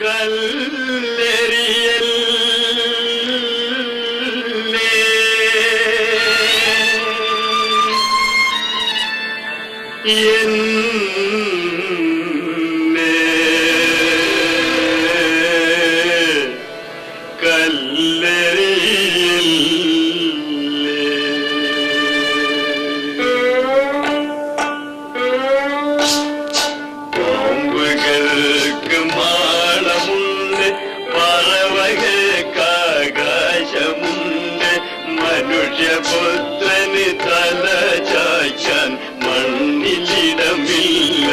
എന്നെ പാമ്പുകൾക്ക് മാളമുണ്ട് പറവകൾക്ക് ആകാശമുണ്ട് മനുഷ്യപുത്രന് തല ചായ്ക്കാൻ മണ്ണിലിടമില്ല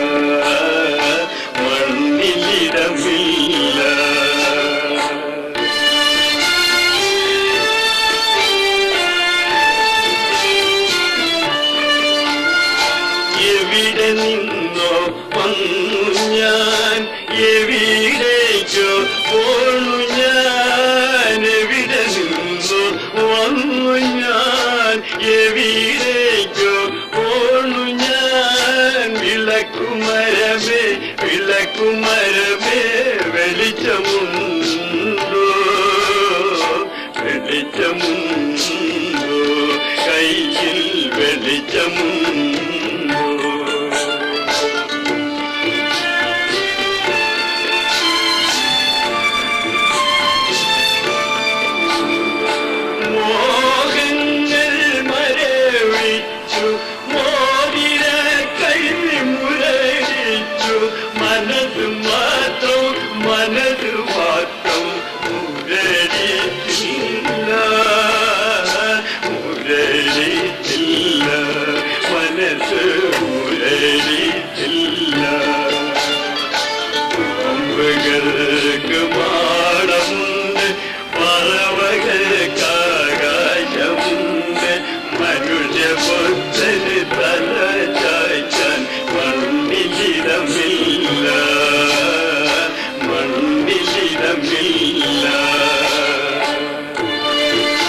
മണ്ണിലിടമില്ല എവിടെ നിന്നോ വന്നു ഞാൻ എവിടേക്കോ പോണു ഞാൻ എവിടെ നിന്നോ വന്നു ഞാൻ എവിടേക്കോ പോണു ഞാൻ വിളക്കുമരമേ വിളക്കുമരമേ വെളിച്ചമുണ്ടോ വെളിച്ചമുണ്ടോ കയ്യിൽ വെളിച്ചമുണ്ടോ മോഹങ്ങൾ മരവിച്ചു മോതിര കൈ മുരടിച്ചു മനസ്സ് മാത്രം മനസ്സ് മാത്രം മുരടിച്ചില്ല മുരടിച്ചില്ല മനസ്സ് മുരടിച്ചില്ല പാമ്പുകൾക്ക് മാടമുണ്ട് പറവകൾക്ക് ആകാശമുണ്ട് മനുഷ്യപുത്രന് തല ചായ്ക്കാൻ മണ്ണിലിടമില്ല മണ്ണിലിടമില്ല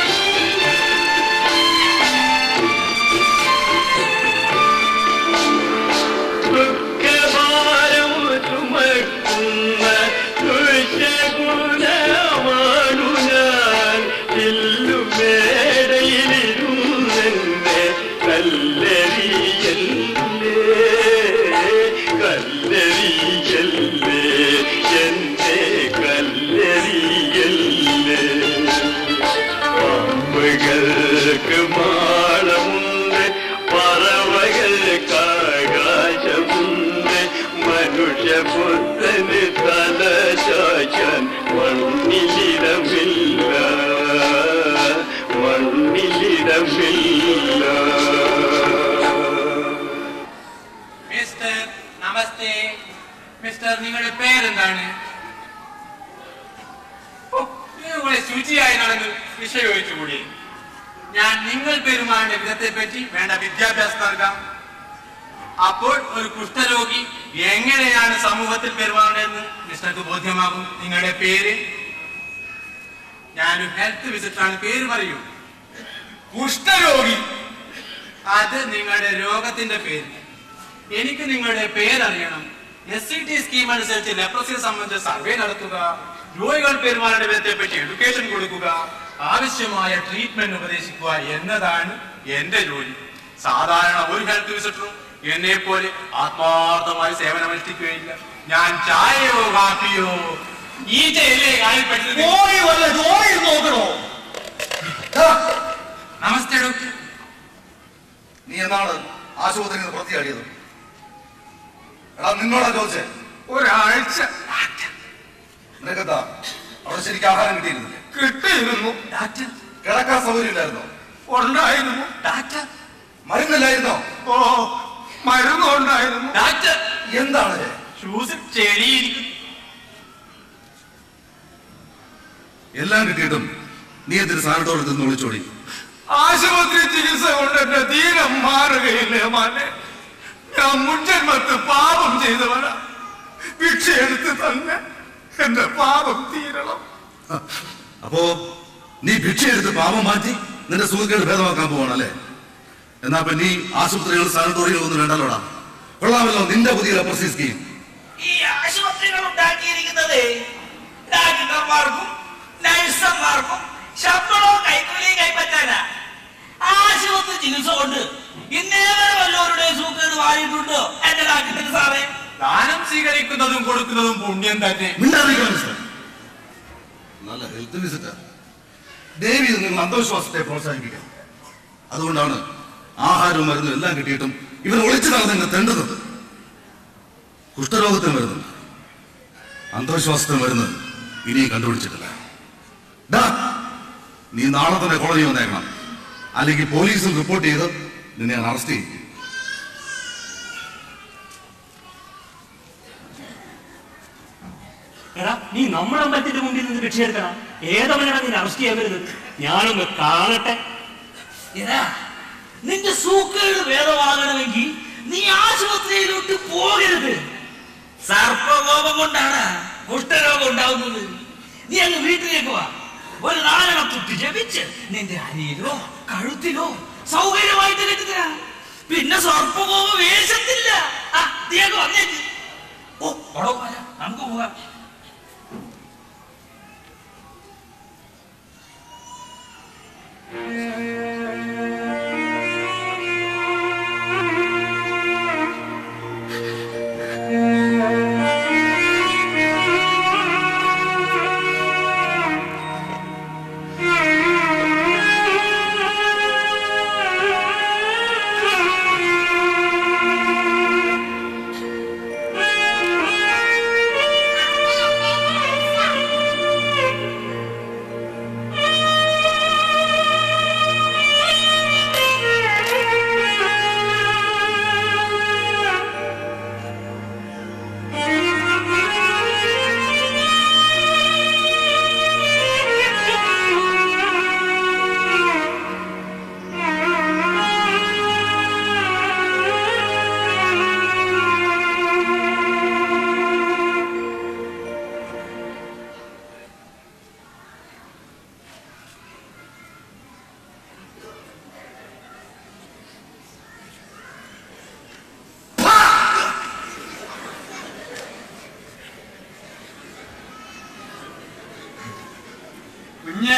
ദുഃഖഭാരം ചുമക്കുന്ന ദുഷ്യഗുണമാണു ഞാൻ ഇല്ലുമേടയിലിരുന്നെന്നെ കല്ലെറിയല്ലേ കല്ലെറിയല്ലേ എന്നെ കല്ലെറിയല്ലേ പാമ്പുകൾക്ക് മാളമുണ്ട് പറവകൾക്ക് ആകാശമുണ്ട് മനുഷ്യപുത്രന് തല ചായ്ക്കാൻ മണ്ണിലിടമില്ല മണ്ണിലിടമില്ല മിസ്റ്റർ നമസ്തേ മിസ്റ്റർ നിങ്ങളുടെ പേരെന്താണ് ഓ, നിങ്ങളെ ശുചിയായി നടന്ന് വിഷയം ഒഴിച്ചുകൂടി ഞാൻ നിങ്ങൾ പെരുമാറേണ്ട വിധത്തെ പറ്റി വേണ്ട വിദ്യാഭ്യാസം നൽകാം അപ്പോൾ ഒരു കുഷ്ഠരോഗി എങ്ങനെയാണ് സമൂഹത്തിൽ പെരുമാറേണ്ടതെന്ന് മിസ്റ്റർക്ക് ബോധ്യമാകും നിങ്ങളുടെ പേര് ഞാനൊരു ഹെൽത്ത് വിസിറ്റാണ് പേര് പറയൂ കുഷ്ഠരോഗി അത് നിങ്ങളുടെ രോഗത്തിന്റെ പേര് എനിക്ക് നിങ്ങളുടെ പേരറിയണം എസ് സി ടി സ്കീം അനുസരിച്ച് ലെപ്രസിയെ സംബന്ധിച്ച് സർവേ നടത്തുക രോഗികൾ പെരുമാറേണ്ട വിധത്തെ പറ്റി എഡ്യൂക്കേഷൻ കൊടുക്കുക ആവശ്യമായ ട്രീറ്റ്മെന്റ് ഉപദേശിക്കുക എന്നതാണ് എന്റെ ജോലി സാധാരണ ഒരു ഹെൽത്ത് വിസിറ്ററും എന്നെ പോലെ ആത്മാർത്ഥമായി സേവനമനുഷ്ഠിക്കുകയില്ല ഞാൻ ചായയോ കാപ്പിയോ ഈച്ചയല്ലേ കാലിൽ പെട്ടത് ജോലി വല്ല ജോലി നോക്കണോ നമസ്തേ ഡോക്ടർ നീ എന്നാണ് ആശുപത്രിയിൽ നിന്ന് പുറത്തിയാടിയത് എടാ നിന്നോടാ ചോദിച്ചേ ഒരാഴ്ച നിനക്കെന്താ അവിടെ ശരിക്കും ആഹാരം കിട്ടിയിരുന്നില്ലേ കിട്ടിയിരുന്നു ഡാക്ടർ കിടക്കാൻ സൗകര്യമില്ലായിരുന്നോ ഉണ്ടായിരുന്നു ഡാക്ടർ മരുന്നില്ലായിരുന്നോ ഓ മരുന്ന് ഉണ്ടായിരുന്നു ഡാക്ടർ എന്താണ് ഇത്? ഷൂസിൽ ചെളിയിരിക്കും എല്ലാം കിട്ടിയിട്ടും നീ എന്തിന് സാധനത്തോടെ നിന്ന് വിളിച്ചോടി ആശുപത്രി ചികിത്സ കൊണ്ട് എന്റെ ധീരം മാറുകയില്ലേ മാനെ ഞാൻ മുൻജന്മത്ത് പാപം ചെയ്തവന ഭിക്ഷ എടുത്ത് തന്നെ എന്റെ പാപം തീരണം അപ്പോ നീ ഭിക്ഷയെടുത്ത് പാപം മാറ്റി നിന്റെ സുഖക്കേട് ഭേദമാക്കാൻ പോവാണല്ലേ എന്നാ ഇപ്പൊ നീ ആശുപത്രികൾ സാനിറ്റോറിയൽ ഒന്നും വേണ്ടല്ലോടാ കൊള്ളാമല്ലോ നിന്റെ പുതിയ ലെപ്രസി സ്കീം ഈ ആശുപത്രി ആശുപത്രികൾ ഉണ്ടാക്കിയിരിക്കുന്നത് ഡാക്ടർമാർക്കും നഴ്സന്മാർക്കും ശമ്പളവും കൈക്കൂലിയും കൈപ്പറ്റാനാ ആശുപത്രി ചികിത്സ കൊണ്ട് ഇന്നേവരെ വല്ലവരുടെ സൂക്കേട് വാരിയിട്ടുണ്ടോ എന്റെ ഡാക്ടർ സാറേ ദാനം സ്വീകരിക്കുന്നതും കൊടുക്കുന്നതും പുണ്യം തന്നെ മിണ്ടാതിരിക്കണം മിസ്റ്റർ നല്ല ഹെൽത്ത് വിസിറ്റാ ദേവി ഇത് നിങ്ങൾ അന്ധവിശ്വാസത്തെ പ്രോത്സാഹിപ്പിക്കണം അതുകൊണ്ടാണ് ആഹാരവും മരുന്നും എല്ലാം കിട്ടിയിട്ടും ഇവർ ഒളിച്ചു നടന്ന് ഇങ്ങനെ തെണ്ടുന്നത് കുഷ്ഠരോഗത്തിന് മരുന്നുണ്ട് അന്ധവിശ്വാസത്തിന് മരുന്ന് ഇനിയും കണ്ടുപിടിച്ചിട്ടില്ല ഡാ, നീ നാളെ തന്നെ കോളേജിൽ വന്നേക്കണം അല്ലെങ്കിൽ പോലീസും റിപ്പോർട്ട് ചെയ്ത് നിന്നെ ഞാൻ അറസ്റ്റ് ചെയ്യും എടാ നീ നമ്മുടെ അമ്പലത്തിന്റെ മുമ്പിൽ നിന്ന് ഭിക്ഷ എടുക്കണം ഏതവനാണ് നിന്നെ അറസ്റ്റ് ചെയ്യാൻ വരുന്നത് ഞാനൊന്ന് കാണട്ടെ എടാ നിന്റെ സൂക്കേട് ഭേദമാകണമെങ്കിൽ നീ ആശുപത്രിയിലോട്ട് പോകരുത് സർപ്പകോപം കൊണ്ടാണ് കുഷ്ഠരോഗം ഉണ്ടാവുന്നത് നീ അങ്ങ് വീട്ടിലേക്ക് വാ ഒരു നാലെണ്ണ തുട്ടി ജപിച്ച് നിന്റെ അരിയിലോ കഴുത്തിലോ സൗകര്യമായിട്ട് കെട്ടിത്തരാ പിന്നെ സർപ്പകോപം വേഷത്തില്ല ആ നീ അങ്ങ് വന്നേക്ക് ഓ പടോ നമുക്ക് പോകാം കുഞ്ഞേ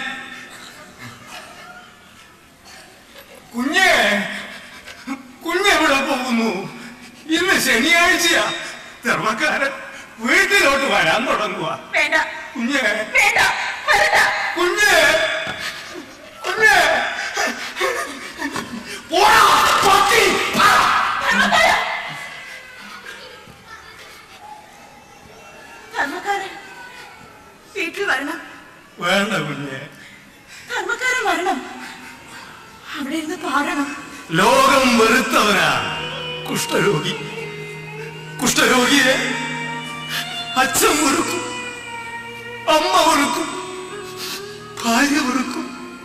കുഞ്ഞേ കുഞ്ഞെവിടെ പോകുന്നു ഇന്ന് ശനിയാഴ്ചയാ ധർമ്മക്കാരൻ വീട്ടിലോട്ട് വരാൻ തുടങ്ങുക വേണ്ട കുഞ്ഞേ വേണ്ട വരണ്ട കുഞ്ഞേ കുഞ്ഞേ പോടാ, പട്ടി. ധർമ്മക്കാരൻ വീട്ടിൽ വരണം വേണ്ട കുഞ്ഞേ ധർമ്മക്കാരൻ വരണം അവിടെ ഇരുന്ന് പാടണം ലോകം വെറുത്തവനാ കുഷ്ഠരോഗി കുഷ്ഠരോഗിയെ അച്ഛൻ വെറുക്കും അമ്മ വെറുക്കും ഭാര്യ വെറുക്കും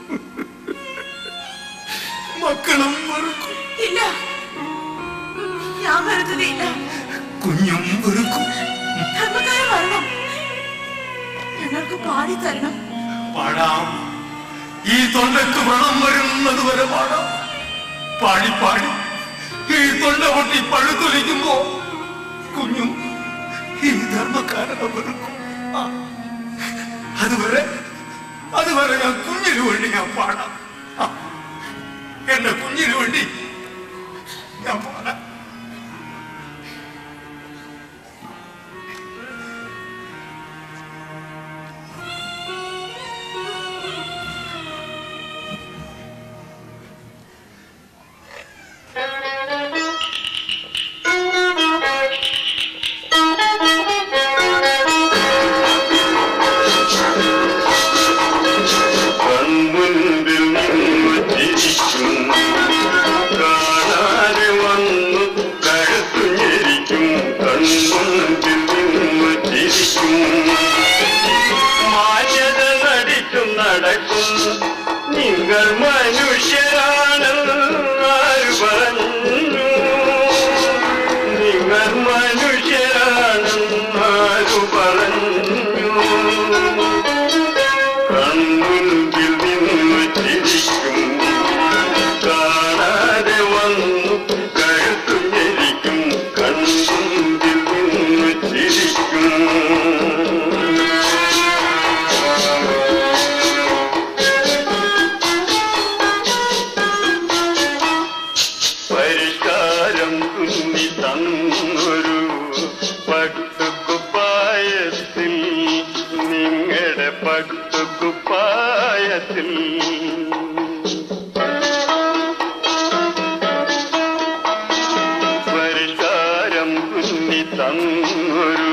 മക്കളും വെറുക്കും ഇല്ല ഞാൻ വരുത്തുകയില്ല കുഞ്ഞും വെറുക്കും ധർമ്മക്കാരൻ വരണം ഞങ്ങൾക്ക് പാടി തരണം പാടാം ഈ തൊണ്ടക്ക് വ്രണം വരുന്നത് വരെ പാടാം പാടി പാടി ഈ തൊണ്ട പൊട്ടി പഴുത്തൊലിക്കുമ്പോ കുഞ്ഞും ഈ ധർമ്മക്കാരനെ വെറുക്കും ആ. അതുവരെ അതുവരെ ഞാൻ കുഞ്ഞിന് വേണ്ടി ഞാൻ പാടാം ആ. എന്റെ കുഞ്ഞിന് വേണ്ടി ഞാൻ പാടാം കൺമുൻപിൽ നിന്ന് ചിരിക്കും പരിഷ്കാരം കുന്നി തന്നൊരു പട്ടുകുപ്പായത്തിൽ നിങ്ങളുടെ പട്ടുകുപ്പായത്തിൽ പരിഷ്കാരം കുന്നി തന്നൊരു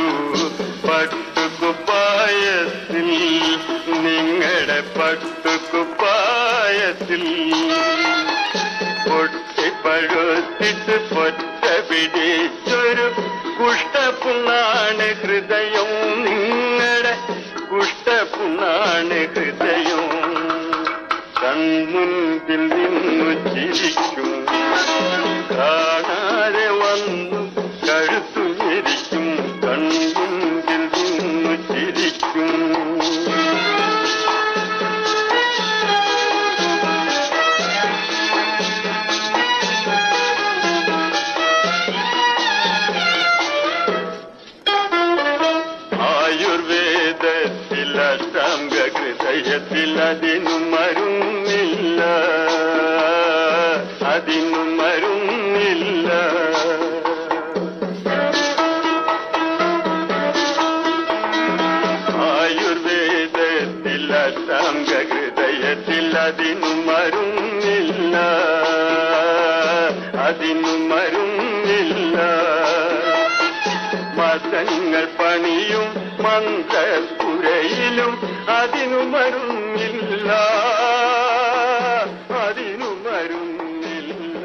പട്ടുകുപ്പായത്തിൽ നിങ്ങളുടെ പട്ടുകുപ്പായത്തിൽ പൊട്ടിപ്പഴുത്തിട്ട് പൊറ്റ പിടിച്ചൊരു കുഷ്ടപ്പുണ്ണാണ് ഹൃദയം നിങ്ങളുടെ കുഷ്ടപ്പുണ്ണാണ് ഹൃദയം കൺമുൻപിൽ നിന്നു ചിരിക്കും കാണാതെ വന്നു കഴുത്തു ഞെരിക്കും കൺമുൻപിൽ നിന്നു ചിരിക്കും ആയുർവേദത്തിൽ അഷ്ടാംഗ ഹൃദയത്തിൽ അതിനു മരുന്നില്ല അതിനു മരുന്നില്ല ആയുർവേദത്തിൽ അഷ്ടാംഗ ഹൃദയത്തിൽ അതിനു മരുന്നില്ല അതിനു മരുന്നില്ല മതങ്ങൾ പണിയും മന്ത്രപുരയിലും അതിനു മരുന്നില്ല അതിനു മരുന്നില്ല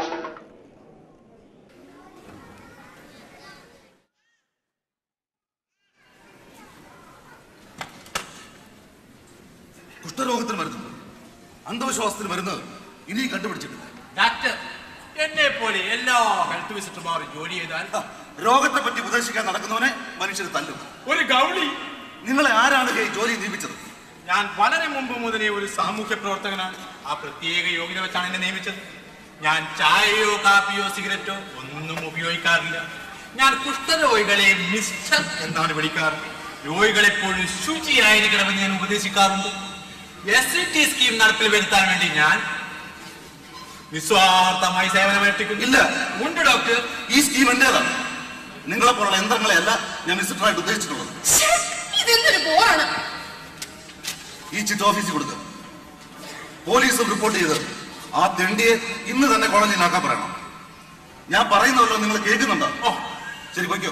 കുഷ്ഠരോഗത്തിന് മരുന്ന് അന്ധവിശ്വാസത്തിന് മരുന്ന് ഇനിയും കണ്ടുപിടിച്ചിട്ടില്ല ഡാക്ടർ എന്നെ പോലെ എല്ലാ ഹെൽത്ത് വിസിറ്റർമാരും ജോലി ചെയ്താൽ ഹ, രോഗത്തെ പറ്റി ഉപദേശിക്കാൻ നടക്കുന്നവനെ മനുഷ്യർ തല്ലും ഒരു ഗൗളി നിങ്ങളെ ആരാണ് ഈ ജോലി നിയമിച്ചത് ഞാൻ വളരെ മുമ്പ് മുതലേ ഒരു സാമൂഹ്യ പ്രവർത്തകനാണ് ആ പ്രത്യേക യോഗ്യത വെച്ചാണ് എന്നെ നിയമിച്ചത് ഞാൻ ചായയോ കാപ്പിയോ സിഗരറ്റോ ഒന്നും ഉപയോഗിക്കാറില്ല ഞാൻ കുഷ്ഠരോഗികളെ മിസ്റ്റർ എന്നാണ് വിളിക്കാറ് രോഗികളെപ്പോഴും ശുചിയായിരിക്കണമെന്ന് ഞാൻ ഉപദേശിക്കാറുണ്ട് എസ് ടി സ്കീം നടപ്പിൽ വരുത്താൻ വേണ്ടി ഞാൻ നിസ്വാർത്ഥമായി സേവനമനുഷ്ഠിക്കുന്നു ഇല്ല. ഉണ്ട് ഡോക്ടർ ഈ സ്കീം എന്റേതാണ് നിങ്ങളെ പോലുള്ള യന്ത്രങ്ങളെയല്ല ഞാൻ വിസിറ്ററായിട്ട് ഉദ്ദേശിച്ചിട്ടുള്ളത് ശ്ശേ, ഇതെന്തൊരു ബോറാണ് ഈ ചിറ്റ് ഓഫീസിൽ കൊടുക്കുക പോലീസും റിപ്പോർട്ട് ചെയ്ത് ആ തെണ്ടിയെ ഇന്ന് തന്നെ കോളേജിൽ ആക്കാൻ പറയണം ഞാൻ പറയുന്നതല്ലോ നിങ്ങൾ കേൾക്കുന്നുണ്ടോ ഓ ശരി പൊയ്ക്കോ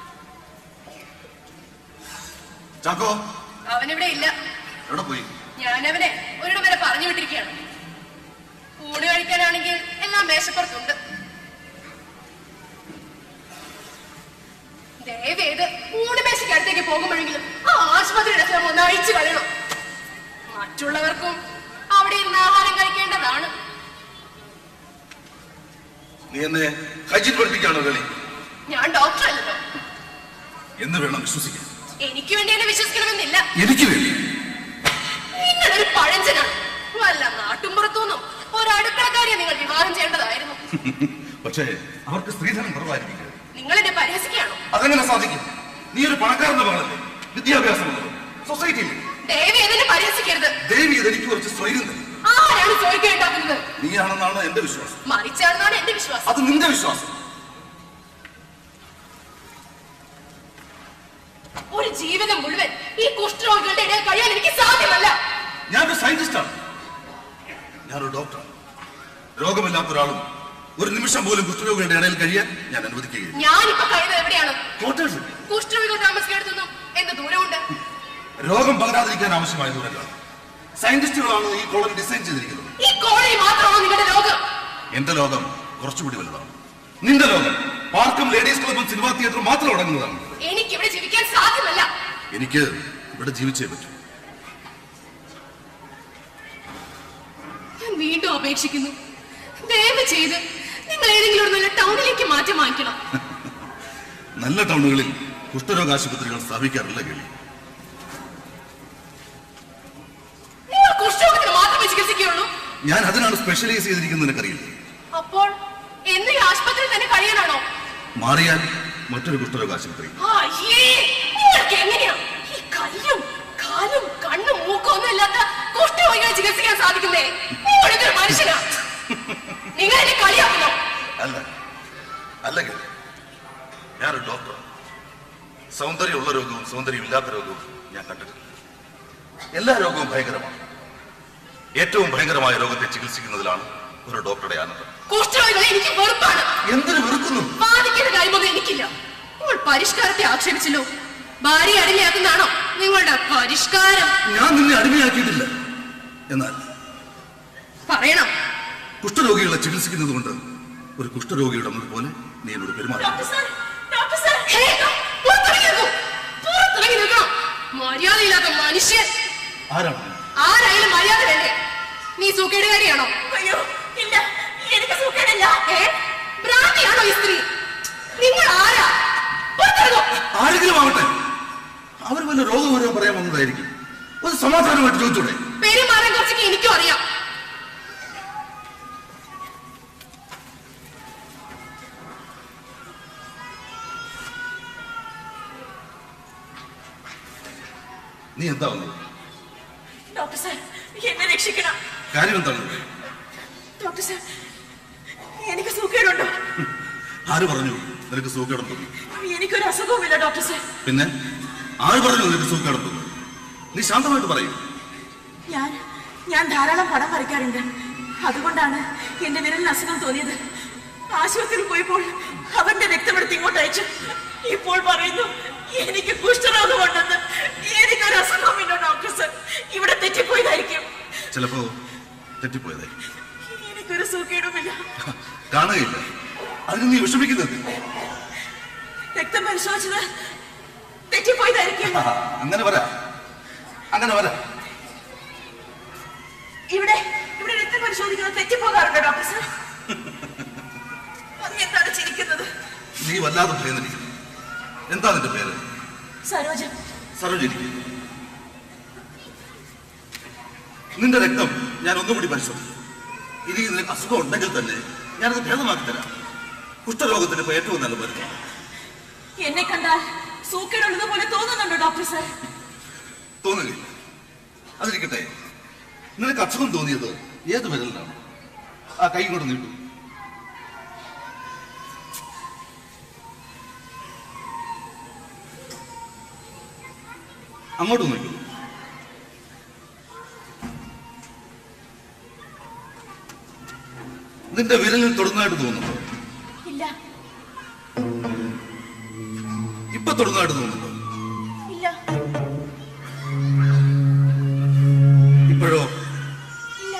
ചാക്കോ അവനിവിടെ ഇല്ല എവിടെ പോയി ഞാനവനെ ഒരിടം വരെ പറഞ്ഞു വിട്ടിരിക്കുകയാണ് ഊണ് കഴിക്കാനാണെങ്കിൽ എല്ലാം മേശപ്പുറത്തുണ്ട് ദയവേത് ഊണ് മേശയ്ക്ക് അടുത്തേക്ക് പോകുമ്പോഴെങ്കിലും ആ ആശുപത്രിയുടെ സ്ഥലം ഒന്ന് അഴിച്ചു കളയണം മറ്റുള്ളവർക്കും അവിടെ ഇരുന്ന് ആഹാരം കഴിക്കേണ്ടതാണ് നീ എന്നെ ഹൈജീൻ പഠിപ്പിക്കാണോ കളി ഞാൻ ഡോക്ടർ അല്ലല്ലോ എന്ന് വേണം വിശ്വസിക്കാൻ എനിക്ക് വേണ്ടി എന്നെ വിശ്വസിക്കണമെന്നില്ല എനിക്ക് വേണ്ടി നിങ്ങളൊരു പഴഞ്ചനാണ് വല്ല നാട്ടുമ്പുറത്തുനിന്നും ഒരു അടുക്കളക്കാരിയെ നിങ്ങൾ വിവാഹം ചെയ്യേണ്ടതായിരുന്നു പക്ഷേ അവർക്ക് സ്ത്രീധനം കുറവായിരിക്കും നിങ്ങൾ എന്നെ പരിഹസിക്കുകയാണോ അതെങ്ങനെ സാധിക്കും നീ ഒരു പണക്കാരന്റെ മകളല്ലേ വിദ്യാഭ്യാസമുള്ളത് സൊസൈറ്റിയിൽ ദേവി എന്നെ പരിഹസിക്കരുത് ദേവി ഇതെനിക്ക് കുറച്ച് സ്വൈര്യം തരും ആരാണ് ചോദിക്കാൻ ഉണ്ടാക്കുന്നത് നീയാണെന്നാണ് എന്റെ വിശ്വാസം മരിച്ചാണെന്നാണ് എന്റെ വിശ്വാസം അത് നിന്റെ വിശ്വാസം ഒരു ജീവിതം മുഴുവൻ ഈ കുഷ്ഠരോഗികളുടെ ഇടയിൽ കഴിയാൻ എനിക്ക് സാധ്യമല്ല ഞാനൊരു സയന്റിസ്റ്റാണ് ഞാനൊരു ഡോക്ടറാണ് രോഗമില്ലാത്ത ഒരാളും ഒരു നിമിഷം പോലും കുഷ്ഠരോഗികളുടെ ഇടയിൽ കഴിയാൻ ഞാൻ അനുവദിക്കുകയില്ല ഞാനിപ്പോ കഴിയുന്നത് എവിടെയാണ് ക്വാർട്ടേഴ്സിൽ കുഷ്ഠരോഗികൾ താമസിക്കുന്നിടത്തൊന്നും എന്ത് ദൂരമുണ്ട് രോഗം പകരാതിരിക്കാൻ ആവശ്യമായ ദൂരങ്ങളാണ് സയന്റിസ്റ്റുകളാണ് ഈ കോളേജ് ഡിസൈൻ ചെയ്തിരിക്കുന്നത് ഈ കോളനി മാത്രമാണോ നിങ്ങളുടെ ലോകം എന്റെ ലോകം കുറച്ചുകൂടി വലുതാണ് നിന്റെ ലോകം പാർക്കും ലേഡീസ് ക്ലബും സിനിമാ തിയേറ്ററും മാത്രം അടങ്ങുന്നതാണ് എനിക്ക് ഇവിടെ ജീവിക്കാൻ സാധ്യമല്ല എനിക്ക് ഇവിടെ ജീവിച്ചേ പറ്റൂ ഞാൻ വീണ്ടും അപേക്ഷിക്കുന്നു ദയവ് ചെയ്ത് നിങ്ങൾ ഏതെങ്കിലും ഒരു നല്ല ടൗണിലേക്ക് മാറ്റം വാങ്ങിക്കണം നല്ല ടൗണുകളിൽ കുഷ്ഠരോഗ ആശുപത്രികൾ സ്ഥാപിക്കാറില്ല കേളി നിങ്ങൾ കുഷ്ഠരോഗത്തിന് മാത്രമേ ചികിത്സിക്കുകയുള്ളൂ ഞാൻ അതിനാണ് സ്പെഷ്യലൈസ് ചെയ്തിരിക്കുന്നത് നിനക്കറിയില്ല അപ്പോൾ എന്ന് ഈ ആശുപത്രിയിൽ തന്നെ കഴിയാനാണോ മാറിയാൽ മറ്റൊരു കുഷ്ഠരോഗ ആശുപത്രി അയ്യേ നിങ്ങൾക്ക് എങ്ങനെയാ ഈ കയ്യും കാലും കണ്ണും മൂക്കും ഒന്നും ഇല്ലാത്ത കുഷ്ഠരോഗികളെ ചികിത്സിക്കാൻ സാധിക്കുന്നേ നിങ്ങളൊക്കെ ഒരു മനുഷ്യനാ നിങ്ങൾ എന്നെ കളിയാക്കുന്നു അല്ല അല്ലെങ്കിൽ ഞാനൊരു ഡോക്ടർ സൗന്ദര്യമുള്ള രോഗവും സൗന്ദര്യമില്ലാത്ത രോഗവും ഞാൻ കണ്ടിട്ടില്ല എല്ലാ രോഗവും ഭയങ്കരമാണ് ഏറ്റവും ഭയങ്കരമായ രോഗത്തെ ചികിത്സിക്കുന്നതിലാണ് ഒരു ഡോക്ടറുടെ ആനന്ദം കുഷ്ഠരോഗികളെ എനിക്ക് വെറുപ്പാണ് എന്തിനു വെറുക്കുന്നു വാദിക്കേണ്ട കാര്യമൊന്നും എനിക്കില്ല നിങ്ങൾ പരിഷ്കാരത്തെ ആക്ഷേപിച്ചല്ലോ ഭാര്യ അടിമയാക്കുന്നതാണോ നിങ്ങളുടെ പരിഷ്കാരം ഞാൻ നിന്നെ അടിമയാക്കിയിട്ടില്ല എന്നാൽ പറയണം കുഷ്ഠരോഗികളെ ചികിത്സിക്കുന്നത് കൊണ്ട് ഒരു കുഷ്ഠരോഗിയുടെ മുന്നിൽ പോലെ നീ എന്നോട് പെരുമാറി ഹേ, പുറത്തിറങ്ങി നിൽക്കൂ. പുറത്തിറങ്ങി നിൽക്കണം മര്യാദയില്ലാത്ത മനുഷ്യൻ ആരാണ് നീ? ആരായാലും മര്യാദ വേണ്ടേ നീ സൂക്കേടുകാരിയാണോ അയ്യോ ഇല്ല എനിക്ക് സുഖമില്ല ഏ ഭ്രാന്തിയാണോ ഈ സ്ത്രീ നിങ്ങൾ ആരാ പുറത്തിറങ്ങൂ ആരെങ്കിലും ആവട്ടെ അവർ വല്ല രോഗവിവരം പറയാൻ വന്നതായിരിക്കും ഒരു സമാധാനമായിട്ട് ചോദിച്ചൂടെ പെരുമാറാൻ കുറച്ചൊക്കെ എനിക്കും അറിയാം നീ എന്താ വന്നത് ഡോക്ടർ സാർ എന്നെ രക്ഷിക്കണം കാര്യം എന്താണ് ഡോക്ടർ സാർ എനിക്ക് സുഖേടുണ്ടോ ആര് പറഞ്ഞു നിനക്ക് സൂക്കേടം തോന്നി എനിക്കൊരു അസുഖവുമില്ല ഡോക്ടർ സാർ പിന്നെ ആര് പറഞ്ഞു നിനക്ക് സൂക്കേടം തോന്നി നീ ശാന്തമായിട്ട് പറയൂ ഞാൻ ഞാൻ ധാരാളം പടം വരയ്ക്കാറുണ്ട് അതുകൊണ്ടാണ് എന്റെ വിരലിന് അസുഖം തോന്നിയത് ആശുപത്രിയിൽ പോയപ്പോൾ അവന്റെ രക്തമെടുത്ത് ഇങ്ങോട്ട് അയച്ചു ഇപ്പോൾ പറയുന്നു എനിക്ക് കുഷ്ഠരോഗമുണ്ടെന്ന് എനിക്കൊരു അസുഖമില്ല ഡോക്ടർ സർ ഇവിടെ തെറ്റിപ്പോയതായിരിക്കും ചിലപ്പോ തെറ്റിപ്പോയതായി എനിക്കൊരു സുഖേടുമില്ല കാണുകയില്ല അതിന് നീ വിഷമിക്കുന്നത് രക്തം പരിശോധിച്ചത് തെറ്റിപ്പോയതായിരിക്കും അങ്ങനെ വരാ അങ്ങനെ വരാ ഇവിടെ ഇവിടെ രക്തം പരിശോധിക്കുന്നത് തെറ്റിപ്പോകാറുണ്ട് ഡോക്ടർ സർ അങ്ങ് എന്താണ് ചിരിക്കുന്നത് നീ വല്ലാതെ ഭയന്നിരിക്കുന്നു എന്താ നിന്റെ പേര് സരോജ സരോജിനി നിന്റെ രക്തം ഞാൻ ഒന്നുകൂടി പരിശോധിക്കും ഇനി നിനക്ക് അസുഖം ഉണ്ടെങ്കിൽ തന്നെ ഞാനത് ഭേദമാക്കി തരാം കുഷ്ഠരോഗത്തിന് ഇപ്പൊ ഏറ്റവും നല്ല മരുന്നാണ് എന്നെ കണ്ടാൽ സൂക്കേടുള്ളത് പോലെ തോന്നുന്നുണ്ടോ ഡോക്ടർ സർ തോന്നുകയില്ല അതിരിക്കട്ടെ നിനക്ക് അസുഖം തോന്നിയത് ഏത് വിരലിനാണ് ആ കൈ കൊണ്ട് നീട്ടു അങ്ങോട്ട് നോക്കൂ നിന്റെ വിരലിൽ തൊടുന്നതായിട്ട് തോന്നുന്നുണ്ടോ ഇല്ല ഇപ്പൊ തൊടുന്നതായിട്ട് തോന്നുന്നുണ്ടോ ഇല്ല ഇപ്പോഴോ ഇല്ല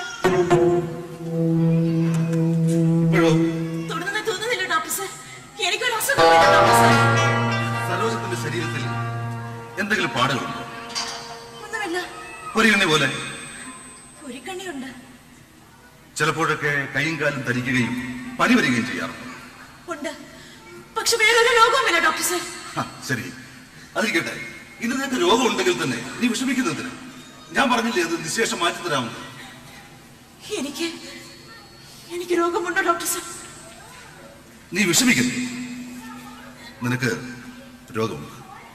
ഇപ്പോഴോ തൊടുന്നത് തോന്നുന്നില്ല ഡോക്ടർ സർ എനിക്കൊരു അസുഖമില്ല ഡോക്ടർ സർ സരോജത്തിന്റെ ശരീരത്തിൽ എന്തെങ്കിലും പാടുകളുണ്ടോ ഒന്നുമില്ല ഒരു എണ്ണി പോലെ ഒരു കണ്ണിയുണ്ട് ചിലപ്പോഴൊക്കെ കൈയും കാലും ധരിക്കുകയും പനി വരികയും ചെയ്യാറുണ്ട് ഉണ്ട് പക്ഷെ വേറൊരു രോഗവുമില്ല ഡോക്ടർ സർ ഹ, ശരി അതിരിക്കട്ടെ ഇന്ന് നിനക്ക് രോഗം ഉണ്ടെങ്കിൽ തന്നെ നീ വിഷമിക്കുന്നതിന് ഞാൻ പറഞ്ഞില്ലേ അത് നിശേഷം മാറ്റി തരാമെന്ന് എനിക്ക് എനിക്ക് രോഗമുണ്ടോ ഡോക്ടർ സർ നീ വിഷമിക്കുന്നു നിനക്ക് രോഗമുണ്ട്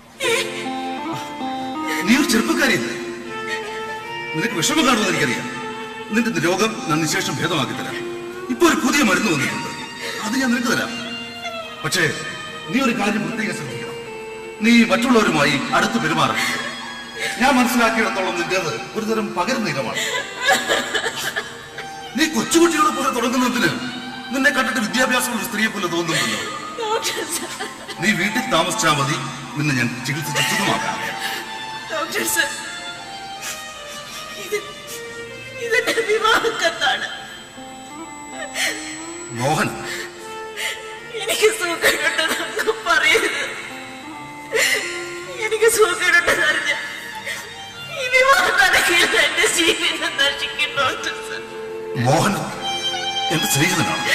നീ ഒരു ചെറുപ്പക്കാരിയല്ലേ നിനക്ക് വിഷമം കാണുമെന്ന് എനിക്കറിയാം നിന്റെ രോഗം ഞാൻ നിശേഷം ഭേദമാക്കി തരാം ഇപ്പൊ ഒരു പുതിയ മരുന്ന് വന്നിട്ടുണ്ട് അത് ഞാൻ നിനക്ക് തരാം പക്ഷേ നീ ഒരു കാര്യം പ്രത്യേകം ശ്രദ്ധിക്കണം നീ മറ്റുള്ളവരുമായി അടുത്ത് പെരുമാറണം ഞാൻ മനസ്സിലാക്കിയിടത്തോളം നിന്റേത് ഒരു തരം പകരുന്ന ഇനമാണ് നീ കൊച്ചുകുട്ടികളെ പോലെ തുടങ്ങുന്നതിന് നിന്നെ കണ്ടിട്ട് വിദ്യാഭ്യാസമുള്ള ഒരു സ്ത്രീയെ പോലെ തോന്നുന്നുണ്ടല്ലോ ഡോക്ടർ സർ നീ വീട്ടിൽ താമസിച്ചാൽ മതി നിന്നെ ഞാൻ ചികിത്സിച്ച് സുഖമാക്കാം ഡോക്ടർ സർ ഇത് ഇതെന്റെ വിവാഹക്കത്താണ് മോഹൻ എനിക്ക് സുഖമുണ്ടെന്ന് പറയരുത് എനിക്ക് സുഖമുണ്ടെന്ന് അറിഞ്ഞ ഈ വിവാഹം നടക്കില്ല എന്റെ ജീവിതം നശിക്കും ഡോക്ടർ സർ മോഹൻ എന്റെ സ്നേഹിതനാണ്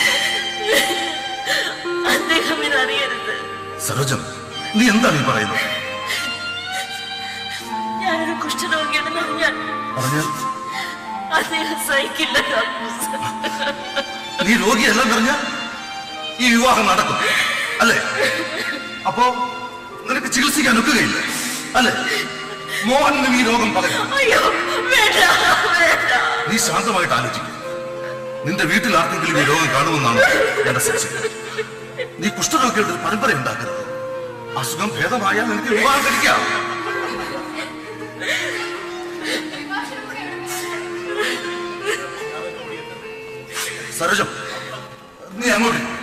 അദ്ദേഹം ഇതറിയരുത് സരോജം നീ എന്താണ് ഈ പറയുന്നത് ഞാനൊരു കുഷ്ഠരോഗിയാണെന്ന് അറിഞ്ഞാൽ പറഞ്ഞാൽ അദ്ദേഹം സഹിക്കില്ല ഡോക്ടർ സർ നീ രോഗിയല്ല പറഞ്ഞ ഈ വിവാഹം നടക്കും അല്ലേ അപ്പോ നിനക്ക് ചികിത്സിക്കാൻ ഒക്കുകയില്ല അല്ലേ മോഹനും ഈ രോഗം പകരും അയ്യോ വേണ്ട വേണ്ട നീ ശാന്തമായിട്ട് ആലോചിക്കും നിന്റെ വീട്ടിൽ ആർക്കെങ്കിലും ഈ രോഗം കാണുമെന്നാണ് എന്റെ സംശയം നീ കുഷ്ഠരോഗികളുടെ ഒരു പരമ്പര ഉണ്ടാക്കരുത് അസുഖം ഭേദമായാൽ നിനക്ക് വിവാഹം കഴിക്കാം സരോജം നീ അങ്ങോട്ട് ഇരി.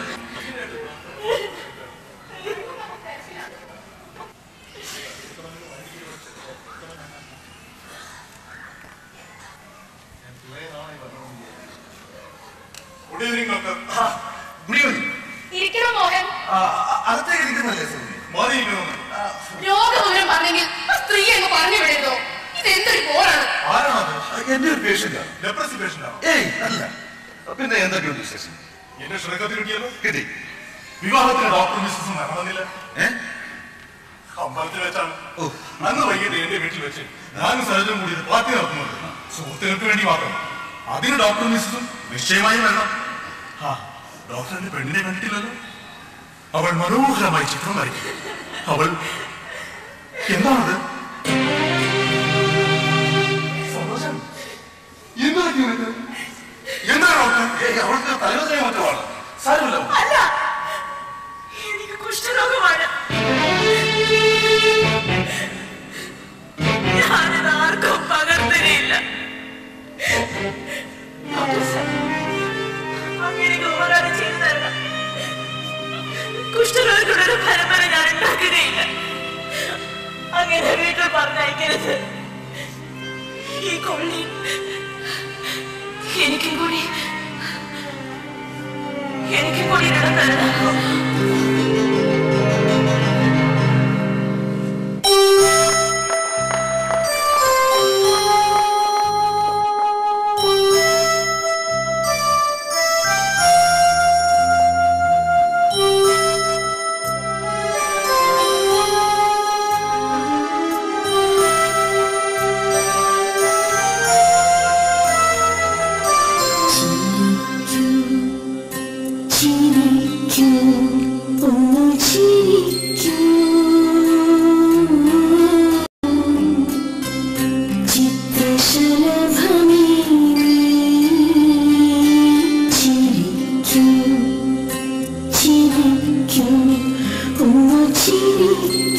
ഗുഡ് ഈവനിങ് ഡോക്ടർ ആ, ഗുഡ് ഈവനിങ്. ഇരിക്കണം മോഹൻ ആ, അ- അകത്തേക്ക് ഇരിക്കുന്നല്ലേ സുനി? മോദി ഇരിക്കുന്നു രോഗവിവരം പറഞ്ഞെങ്കിൽ ആ സ്ത്രീ അങ്ങ് പറഞ്ഞു വിടുന്നു ഇത് എന്തൊരു പോരാണ് ആരാണത് ആ, എന്റെ ഒരു പേഷ്യന്റാണ് ലെപ്രസി പേഷ്യന്റ് ആണോ ഏയ് അല്ല പിന്നെ എന്തൊക്കെയുണ്ട് വിശേഷം എന്റെ ശ്രദ്ധത്തിൽ കിട്ടിയല്ലോ കിട്ടി വിവാഹത്തിന് ഡോക്ടർ മിസ്സസ് നടന്നില്ല ഏ അമ്പലത്തിൽ വെച്ചാണ് ഓ അന്ന് വൈകിട്ട് എന്റെ വീട്ടിൽ വെച്ച് ഞാനും സരോജനും കൂടി ഒരു പാർട്ടി നടത്തുന്നുണ്ട് സുഹൃത്തുക്കൾക്ക് വേണ്ടി മാത്രം അതിന് ഡോക്ടർ മിസ്സസും നിശ്ചയമായും വരണം ആ ഡോക്ടർ എന്റെ പെണ്ണിനെ കണ്ടിട്ടില്ലല്ലോ അവൾ മനോഹരമായി ചിത്രം വരയ്ക്കും അവൾ എന്താണത് സന്തോഷം എന്താ പറ്റിയത്? എന്താ ഡോക്ടർ ഏയ് അവൾക്ക് തലവേദന മറ്റോ ആണ് സാരമില്ല അല്ല എനിക്ക് കുഷ്ഠരോഗമാണ് ഞാനിത് ആർക്കും പകർത്തരില്ല അങ്ങനെ ഉപകാരം ചെയ്തു തരണം കുഷ്ഠരോഗികളുടെ ഒരു പരമ്പര ഞാൻ ഉണ്ടാക്കുകയില്ല അങ്ങനെ വീട്ടിൽ പറഞ്ഞയക്കരുത് ഈ കൊള്ളി എനിക്കും കൂടി എനിക്കും കൂടി ഇടം തരണം ചിരിക്കൂ ഒന്ന് ചിരിക്കൂ ചിത്രശലഭമേ ചിരിക്കൂ ചിരിക്കൂ ഒന്ന് ചിരിക്കൂ